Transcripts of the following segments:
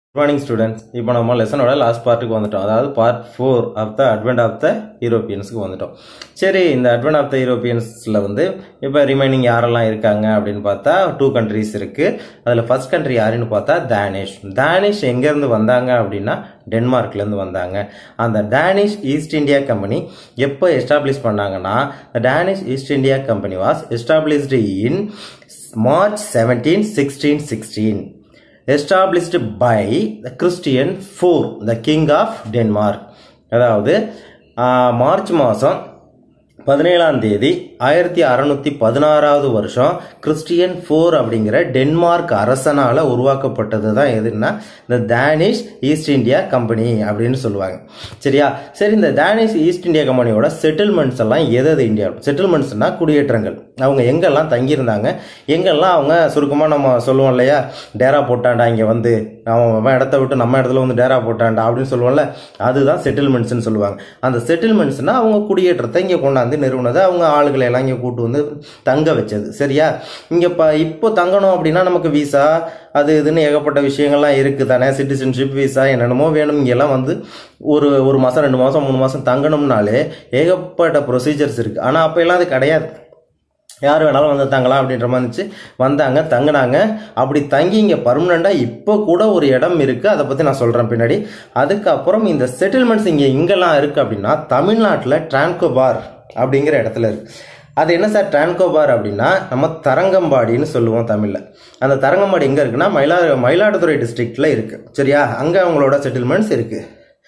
Good morning students இப்போ நம்ம லெசனோட last பார்ட்டுக்கு வந்துட்டோம் அதாவது part four of the advent of the யூரோப்பியன்ஸ்க்கு வந்துட்டோம் சரி இந்த அட்வென்ட் ஆஃப் த யூரோப்பியன்ஸில் வந்து இப்போ ரிமைனிங் யாரெல்லாம் இருக்காங்க அப்படின்னு பார்த்தா டூ கண்ட்ரீஸ் இருக்குது அதில் ஃபர்ஸ்ட் கண்ட்ரி யாருன்னு பார்த்தா தானிஷ் தானிஷ் எங்கேருந்து வந்தாங்க அப்படின்னா டென்மார்க்லேருந்து வந்தாங்க அந்த டேனிஷ் ஈஸ்ட் இந்தியா கம்பெனி எப்போ எஸ்டாப்ளிஷ் பண்ணாங்கன்னா Danish East India company was established in March seventeen sixteen sixteen established by the Christian IV, the king of Denmark. அதாவது ஆஹ், மார்ச் மாதம் பதினேழாம் தேதி ஆயிரத்தி அறநூத்தி பதினாறாவது வருஷம் கிறிஸ்டியன் ஃபோர் அப்படிங்கிற டென்மார்க் அரசனால உருவாக்கப்பட்டது தான் எதுன்னா இந்த தானிஷ் ஈஸ்ட் இந்தியா கம்பெனி அப்படின்னு சொல்லுவாங்க சரியா சரி இந்த தானிஷ் ஈஸ்ட் இந்தியா கம்பெனியோட செட்டில்மெண்ட்ஸ் எல்லாம் எது எது இந்தியா செட்டில்மெண்ட்ஸ்னா குடியேற்றங்கள் அவங்க எங்கெல்லாம் தங்கியிருந்தாங்க எங்கெல்லாம் அவங்க சுருக்கமாக நம்ம சொல்லுவோம் இல்லையா டேரா போட்டாண்டா இங்கே வந்து அவன் அவன் இடத்த விட்டு நம்ம இடத்துல வந்து டேரா போட்டாண்டா அப்படின்னு சொல்லுவோம்ல அதுதான் செட்டில்மெண்ட்ஸ்னு சொல்லுவாங்க அந்த செட்டில்மெண்ட்ஸ்னா அவங்க குடியேற்றத்தை இங்கே கொண்டாந்து நிறுவனது அவங்க ஆளுகளை எல்லாம் இங்கே கூட்டு வந்து தங்க வச்சது சரியா இங்கே இப்போ இப்போ தங்கணும் அப்படின்னா நமக்கு விசா அது இதுன்னு ஏகப்பட்ட விஷயங்கள்லாம் இருக்குது தானே சிட்டிசன்ஷிப் விசா என்னென்னமோ வேணும் இங்கெல்லாம் வந்து ஒரு ஒரு மாதம் ரெண்டு மாதம் மூணு மாதம் தங்கணும்னாலே ஏகப்பட்ட ப்ரொசீஜர்ஸ் இருக்குது ஆனால் அப்போ எல்லாம் அது கிடையாது யார் வேணாலும் வந்து தங்கலாம் அப்படின்ற மாதிரி இருந்துச்சு வந்தாங்க தங்கினாங்க அப்படி தங்கி இங்கே பர்மனெண்ட்டாக இப்போ கூட ஒரு இடம் இருக்குது அதை பற்றி நான் சொல்கிறேன் பின்னாடி அதுக்கப்புறம் இந்த செட்டில்மெண்ட்ஸ் இங்கே எங்கெல்லாம் இருக்குது அப்படின்னா தமிழ்நாட்டில் டிரான்கோபார் அப்படிங்கிற இடத்துல இருக்கு அது என்ன சார் டிரான்கோபார் அப்படின்னா நம்ம தரங்கம்பாடின்னு சொல்லுவோம் தமிழில் அந்த தரங்கம்பாடி எங்கே இருக்குன்னா மயிலா மயிலாடுதுறை டிஸ்ட்ரிக்டில் இருக்குது சரியா அங்கே அவங்களோட செட்டில்மெண்ட்ஸ் இருக்குது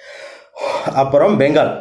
அப்புறம் பெங்கால்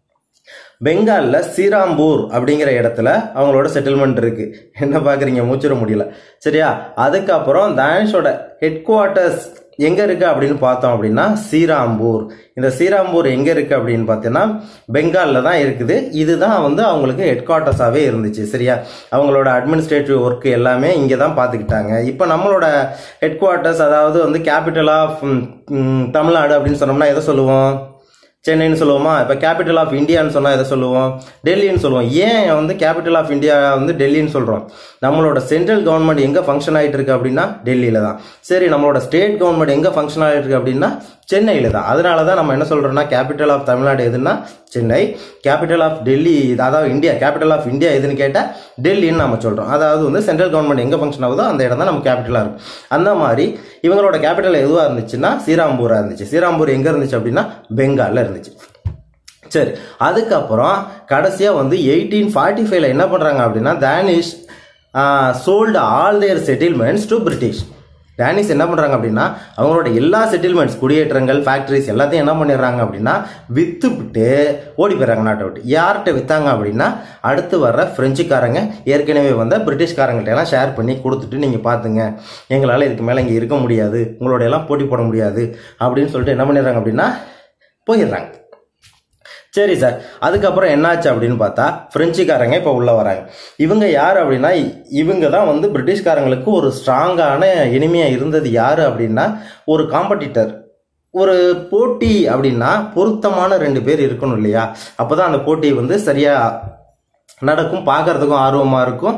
பெங்காலில் சீராம்பூர் அப்படிங்கிற இடத்துல அவங்களோட செட்டில்மெண்ட் இருக்கு என்ன பார்க்குறீங்க மூச்சிட முடியல சரியா அதுக்கப்புறம் தானிஷோட ஹெட் குவார்ட்டர்ஸ் எங்கே இருக்கு அப்படின்னு பார்த்தோம் அப்படின்னா சீராம்பூர் இந்த சீராம்பூர் எங்கே இருக்கு அப்படின்னு பார்த்தீங்கன்னா பெங்காலில் தான் இருக்குது இதுதான் வந்து அவங்களுக்கு ஹெட் குவார்ட்டர்ஸாகவே இருந்துச்சு சரியா அவங்களோட அட்மினிஸ்ட்ரேட்டிவ் ஒர்க் எல்லாமே இங்கே தான் பார்த்துக்கிட்டாங்க இப்போ நம்மளோட ஹெட் குவார்ட்டர்ஸ் அதாவது வந்து கேபிட்டல் ஆஃப் தமிழ்நாடு அப்படின்னு சொன்னோம்னா எதை சொல்லுவோம் சென்னைன்னு சொல்லுவோமா இப்போ கேபிட்டல் ஆஃப் இந்தியான்னு சொன்னால் எதை சொல்லுவோம் டெல்லின்னு சொல்லுவோம் ஏன் வந்து கேபிட்டல் ஆஃப் இந்தியா வந்து டெல்லின்னு சொல்கிறோம் நம்மளோட சென்ட்ரல் கவர்மெண்ட் எங்கே ஃபங்க்ஷன் ஆகிட்டு இருக்கு அப்படின்னா டெல்லியில் தான் சரி நம்மளோட ஸ்டேட் கவர்மெண்ட் எங்கே ஃபங்க்ஷன் ஆகிட்டு இருக்கு அப்படின்னா சென்னையில் தான் அதனால தான் நம்ம என்ன சொல்கிறோம்னா கேபிட்டல் ஆஃப் தமிழ்நாடு எதுன்னா சென்னை கேபிட்டல் ஆஃப் டெல்லி அதாவது இந்தியா கேபிட்டல் ஆஃப் இந்தியா எதுன்னு கேட்டால் டெல்லின்னு நம்ம சொல்கிறோம் அதாவது வந்து சென்ட்ரல் கவர்மெண்ட் எங்கே ஃபங்க்ஷன் ஆகுதோ அந்த இடம் தான் நம்ம கேபிட்டலாக இருக்கும் அந்த மாதிரி இவங்களோட கேபிட்டல் எதுவாக இருந்துச்சுன்னா ஸ்ரீராம்பூராக இருந்துச்சு ஸ்ரீராம்பூர் எங்கே இருந்துச்சு அப்படின்னா பெங்காலில் இருந்துச்சு சரி அதுக்கப்புறம் கடைசியாக வந்து எயிட்டீன் ஃபார்ட்டி ஃபைவ்ல என்ன பண்ணுறாங்க அப்படின்னா Danish sold all their settlements to British Danish என்ன பண்ணுறாங்க அப்படின்னா அவங்களோட எல்லா செட்டில்மெண்ட்ஸ் குடியேற்றங்கள் ஃபேக்ட்ரிஸ் எல்லாத்தையும் என்ன பண்ணிடுறாங்க அப்படின்னா வித்துவிட்டு ஓடி போயிடுறாங்க நாட்டை விட்டு யார்கிட்ட விற்றாங்க அப்படின்னா அடுத்து வர்ற ஃப்ரெஞ்சுக்காரங்க ஏற்கனவே வந்த பிரிட்டிஷ்காரங்கள்ட்ட எல்லாம் ஷேர் பண்ணி கொடுத்துட்டு நீங்கள் பார்த்துங்க எங்களால் இதுக்கு மேலே இங்கே இருக்க முடியாது உங்களோட எல்லாம் போட்டி போட முடியாது அப்படின்னு சொல்லிட்டு என்ன பண்ணிடுறாங்க அப்படின்னா போயிடுறாங்க சரி சார் அதுக்கப்புறம் என்னாச்சு அப்படின்னு பார்த்தா பிரெஞ்சுக்காரங்க இப்போ உள்ள வராங்க இவங்க யார் அப்படின்னா இவங்க தான் வந்து பிரிட்டிஷ்காரங்களுக்கு ஒரு ஸ்ட்ராங்கான இனிமையாக இருந்தது யார் அப்படின்னா ஒரு காம்படிட்டர் ஒரு போட்டி அப்படின்னா பொருத்தமான ரெண்டு பேர் இருக்கணும் இல்லையா அப்போதான் அந்த போட்டி வந்து சரியாக நடக்கும் பார்க்கறதுக்கும் ஆர்வமாக இருக்கும்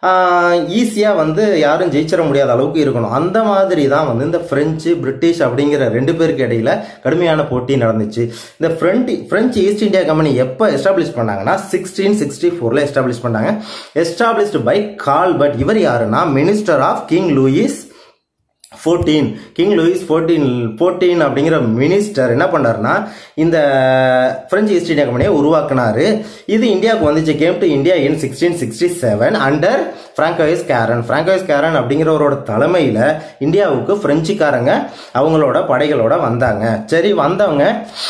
ஈஸியாக வந்து யாரும் ஜெயிச்சிட முடியாத அளவுக்கு இருக்கணும் அந்த மாதிரி தான் வந்து இந்த ஃப்ரெஞ்சு பிரிட்டிஷ் அப்படிங்கிற ரெண்டு பேருக்கு இடையில கடுமையான போட்டி நடந்துச்சு இந்த friend French East India company எப்போ எஸ்டாப்ளிஷ் பண்ணாங்கன்னா சிக்ஸ்டீன் சிக்ஸ்டி ஃபோரில் எஸ்டாப்ளிஷ் பண்ணாங்க எஸ்டாப்ளிஷ்டு பை கால் பட் இவர் யாருன்னா minister of king Louis fourteen king Louis fourteen fourteen அப்படிங்கிற மினிஸ்டர் என்ன பண்ணாருன்னா இந்த பிரெஞ்சு ஈஸ்ட் இந்தியா கம்பெனியை உருவாக்குனாரு இது இந்தியாவுக்கு வந்துச்சு came to India in sixteen sixty seven under Francois Caron Francois Caron அப்படிங்கிறவரோட தலைமையில் இந்தியாவுக்கு பிரெஞ்சுக்காரங்க அவங்களோட படைகளோட வந்தாங்க சரி வந்தவங்க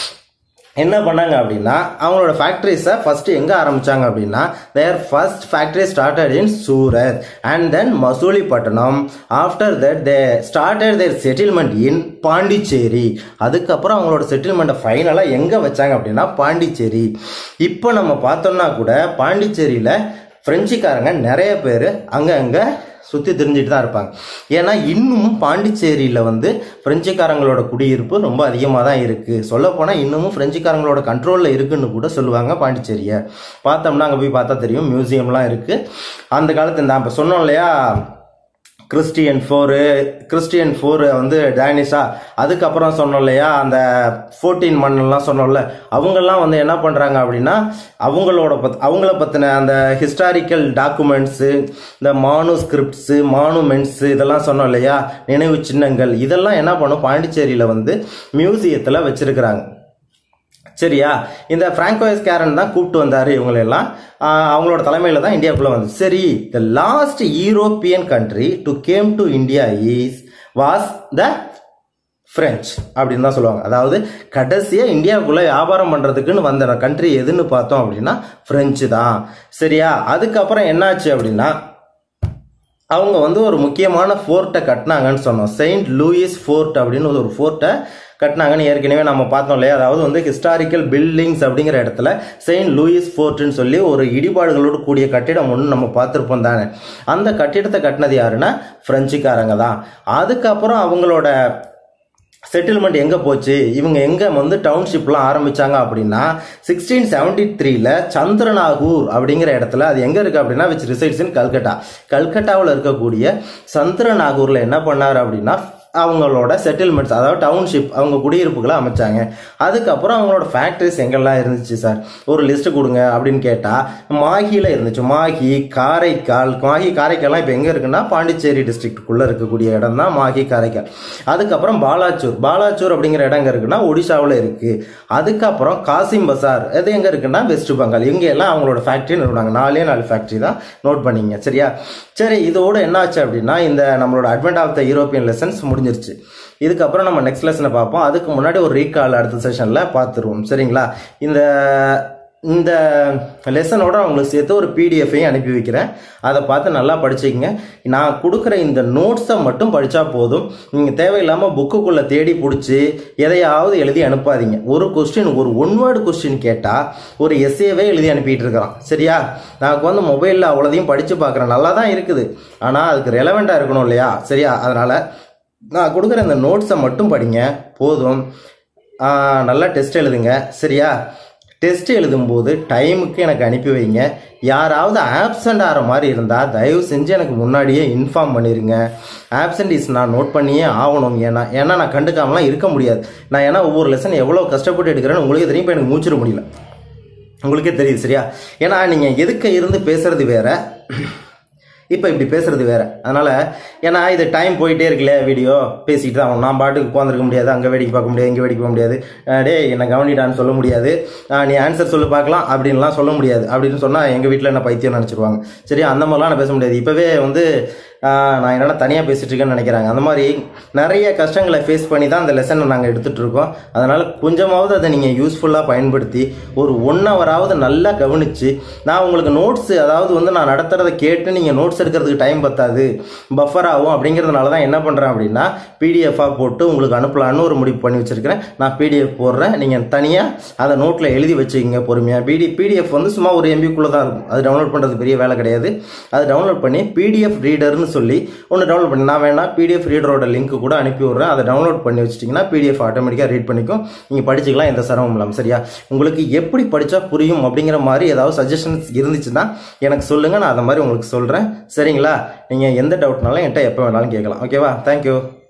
என்ன பண்ணாங்க அப்படின்னா அவங்களோட ஃபேக்ட்ரிஸை ஃபர்ஸ்ட் எங்கே ஆரம்பிச்சாங்க அப்படின்னா their first factory started in Surat and then Masulipatnam after that they started their settlement in Pondicherry அதுக்கப்புறம் அவங்களோட செட்டில்மெண்ட்டை ஃபைனலாக எங்கே வச்சாங்க அப்படின்னா பாண்டிச்சேரி இப்போ நம்ம பார்த்தோம்னா கூட பாண்டிச்சேரியில் ஃப்ரெஞ்சுக்காரங்க நிறைய பேர் அங்கங்கே சுற்றி தெரிஞ்சுட்டு தான் இருப்பாங்க ஏன்னா இன்னும் பாண்டிச்சேரியில் வந்து பிரெஞ்சுக்காரங்களோட குடியிருப்பு ரொம்ப அதிகமாக தான் இருக்குது சொல்லப்போனால் இன்னமும் பிரெஞ்சுக்காரங்களோட கண்ட்ரோலில் இருக்குன்னு கூட சொல்லுவாங்க பாண்டிச்சேரியை பார்த்தோம்னா அங்கே போய் பார்த்தா தெரியும் மியூசியம்லாம் இருக்குது அந்த காலத்து நான் இப்போ சொன்னோம் இல்லையா கிறிஸ்டியன் ஃபோரு கிறிஸ்டியன் ஃபோரு வந்து டேனிஷா அதுக்கப்புறம் சொன்னோம் இல்லையா அந்த ஃபோர்டீன் மன்னெல்லாம் சொன்னோம்ல அவங்கெல்லாம் வந்து என்ன பண்ணுறாங்க அப்படின்னா அவங்களோட பத் அவங்கள பற்றின அந்த ஹிஸ்டாரிக்கல் டாக்குமெண்ட்ஸு இந்த மானு ஸ்கிரிப்ட்ஸு மானுமெண்ட்ஸு இதெல்லாம் சொன்னோம் இல்லையா நினைவு சின்னங்கள் இதெல்லாம் என்ன பண்ணும் பாண்டிச்சேரியில் வந்து மியூசியத்தில் வச்சிருக்கிறாங்க சரியா இந்த பிராங்கோயஸ் கேரன் தான் கூப்பிட்டு வந்தார் இவங்களெல்லாம் ஆஹ் அவங்களோட தலைமையில் தான் இந்தியாவுக்குள்ளே வந்து சரி the last European country to came to India is was the French அப்படின்னு தான் சொல்லுவாங்க அதாவது கடைசியாக இந்தியாவுக்குள்ளே வியாபாரம் பண்ணுறதுக்குன்னு வந்த கண்ட்ரி எதுன்னு பார்த்தோம் அப்படின்னா பிரெஞ்சு தான் சரியா அதுக்கப்புறம் என்னாச்சு அப்படின்னா அவங்க வந்து ஒரு முக்கியமான ஃபோர்ட்டை கட்டினாங்கன்னு சொன்னோம் செயின்ட் லூயிஸ் ஃபோர்ட் அப்படின்னு ஒரு ஃபோர்ட்டை கட்டினாங்கன்னு ஏற்கனவே நம்ம பார்த்தோம் இல்லையா அதாவது வந்து ஹிஸ்டாரிக்கல் பில்டிங்ஸ் அப்படிங்கிற இடத்துல செயின்ட் லூயிஸ் ஃபோர்ட்னு சொல்லி ஒரு இடிபாடுகளோடு கூடிய கட்டிடம் ஒன்று நம்ம பார்த்துருப்போம் தானே அந்த கட்டிடத்தை கட்டினது யாருன்னா பிரெஞ்சுக்காரங்க தான் அதுக்கப்புறம் அவங்களோட செட்டில்மெண்ட் எங்கே போச்சு இவங்க எங்கே வந்து டவுன்ஷிப்லாம் ஆரம்பிச்சாங்க அப்படின்னா சிக்ஸ்டீன் செவன்டி த்ரீல சந்திரநாகூர் அப்படிங்கிற இடத்துல அது எங்கே இருக்குது அப்படின்னா விச் ரிசைட்ஸ் இன் கல்கட்டா கல்கட்டாவில் இருக்கக்கூடிய சந்திரநாகூரில் என்ன பண்ணார் அப்படின்னா அவங்களோட செட்டில்மெண்ட்ஸ் அதாவது டவுன்ஷிப் அவங்க குடியிருப்புகளை அமைச்சாங்க அதுக்கப்புறம் அவங்களோட ஃபேக்ட்ரிஸ் எங்கெல்லாம் இருந்துச்சு சார் ஒரு லிஸ்ட் கொடுங்க அப்படின்னு கேட்டால் மாஹியில் இருந்துச்சு மாஹி காரைக்கால் மாஹி காரைக்கால்லாம் இப்போ எங்கே இருக்குன்னா பாண்டிச்சேரி டிஸ்ட்ரிக்ட்டுக்குள்ளே இருக்கக்கூடிய இடம் தான் மாஹி காரைக்கால் அதுக்கப்புறம் பாலாச்சூர் பாலாச்சூர் அப்படிங்கிற இடம் எங்கே இருக்குன்னா ஒடிஷாவில் இருக்குது அதுக்கப்புறம் காசிம் பசார் அது எங்கே இருக்குன்னா வெஸ்ட் பெங்கால் இங்கே எல்லாம் அவங்களோட ஃபேக்ட்ரி நிறுவனாங்க நாலே நாலு ஃபேக்ட்ரி தான் நோட் பண்ணிங்க சரியா சரி இதோட என்னாச்சு அப்படின்னா இந்த நம்மளோட advent of the European lessons முடிஞ்சிருச்சு இதுக்கப்புறம் நம்ம நெக்ஸ்ட் லெசனை பார்ப்போம் அதுக்கு முன்னாடி ஒரு ரீகால் அடுத்த செஷனில் பார்த்துருவோம் சரிங்களா இந்த இந்த லெசனோட உங்களுக்கு சேர்த்து ஒரு பிடிஎஃபையும் அனுப்பி வைக்கிறேன் அதை பார்த்து நல்லா படிச்சுக்கங்க நான் கொடுக்குற இந்த நோட்ஸை மட்டும் படித்தா போதும் நீங்கள் தேவையில்லாமல் புக்குக்குள்ளே தேடி பிடிச்சி எதையாவது எழுதி அனுப்பாதீங்க ஒரு கொஸ்டின் ஒரு ஒன் வேர்டு கொஸ்டின் கேட்டால் ஒரு எஸ்ஏவே எழுதி அனுப்பிட்டு இருக்கிறான் சரியா நான் வந்து மொபைலில் அவ்வளோதையும் படித்து பார்க்குறேன் நல்லா தான் இருக்குது ஆனால் அதுக்கு ரெலவெண்ட்டாக இருக்கணும் இல்லையா சரியா அதனால் நான் கொடுக்குற இந்த நோட்ஸை மட்டும் படிங்க போதும் ஆஹ் நல்லா டெஸ்ட் எழுதுங்க சரியா டெஸ்ட் எழுதும்போது டைமுக்கு எனக்கு அனுப்பி வைங்க யாராவது ஆப்சண்ட் ஆகிற மாதிரி இருந்தால் தயவு செஞ்சு எனக்கு முன்னாடியே இன்ஃபார்ம் பண்ணிடுங்க ஆப்சண்ட் இஸ் நான் நோட் பண்ணியே ஆகணும் ஏன்னா ஏன்னா நான் கண்டுக்காமலாம் இருக்க முடியாது நான் ஏன்னா ஒவ்வொரு லெசன் எவ்வளோ கஷ்டப்பட்டு எடுக்கிறேன்னு உங்களுக்கே தெரியும் இப்போ எனக்கு மூச்சிட முடியல உங்களுக்கே தெரியுது சரியா ஏன்னா நீங்கள் எதுக்க இருந்து பேசுறது வேற இப்போ இப்படி பேசுறது வேற அதனால ஏன்னா இது டைம் போயிட்டே இருக்குல்ல வீடியோ பேசிட்டு தான் ஆகணும். நான் பாட்டுக்கு உட்காந்துருக்க முடியாது அங்கே வேடிக்கை பார்க்க முடியாது இங்கே வேடிக்கை பார்க்க முடியாது அஹ் டேய் என்ன கவனிடான்னு சொல்ல முடியாது அஹ் நீ ஆன்சர் சொல்லி பார்க்கலாம் அப்படின்லாம் சொல்ல முடியாது அப்படின்னு சொன்னால் எங்கள் வீட்டில் என்ன பைத்தியம் நினச்சிருவாங்க சரி அந்த மாதிரிலாம் நான் பேச முடியாது இப்போவே வந்து ஆஹ் நான் என்னடா தனியாக பேசிட்டு இருக்கேன்னு நினைக்கிறாங்க அந்த மாதிரி நிறைய கஷ்டங்களை ஃபேஸ் பண்ணி தான் அந்த லெசனை நாங்கள் எடுத்துட்டு இருக்கோம் அதனால் கொஞ்சமாவது அதை நீங்கள் யூஸ்ஃபுல்லாக பயன்படுத்தி ஒரு ஒன் ஹவராவது நல்லா கவனித்து நான் உங்களுக்கு நோட்ஸ் அதாவது வந்து நான் நடத்துறதை கேட்டு நீங்கள் நோட்ஸ் எடுக்கிறதுக்கு டைம் பத்தாது பஃபர் ஆகும் அப்படிங்கிறதுனால தான் என்ன பண்ணுறேன் அப்படின்னா பிடிஎஃபாக போட்டு உங்களுக்கு அனுப்பலான்னு ஒரு முடிவு பண்ணி வச்சிருக்கிறேன் நான் பிடிஎஃப் போடுறேன் நீங்கள் தனியாக அதை நோட்டில் எழுதி வச்சுக்கிங்க பொறுமையாக பிடி பிடிஎஃப் வந்து சும்மா ஒரு எம்பிக்குள்ளே தான் இருக்கும் அது டவுன்லோட் பண்ணுறது பெரிய வேலை கிடையாது அதை டவுன்லோட் பண்ணி பிடிஎஃப் ரீடர்னு சொல்லி ஒன்று டவுன்லோட் பண்ணி நான் வேணா பிடிஎஃப் ரீடரோட லிங்க் கூட அனுப்பி விட்றேன் அதை டவுன்லோட் பண்ணி வச்சிட்டிங்கன்னா பிடிஎஃப் ஆட்டோமேட்டிக்காக ரீட் பண்ணிக்கும் நீங்கள் படிச்சுக்கலாம் எந்த சிரமம் இல்லாமல் சரியா உங்களுக்கு எப்படி படித்தா புரியும் அப்படிங்கிற மாதிரி ஏதாவது சஜஷன்ஸ் இருந்துச்சுன்னா எனக்கு சொல்லுங்கள் நான் அதை மாதிரி உங்களுக்கு சொல்கிறேன் சரிங்களா நீங்கள் எந்த டவுட்னாலும் என்கிட்ட எப்போ வேணாலும் கேட்கலாம் ஓகேவா தேங்க்யூ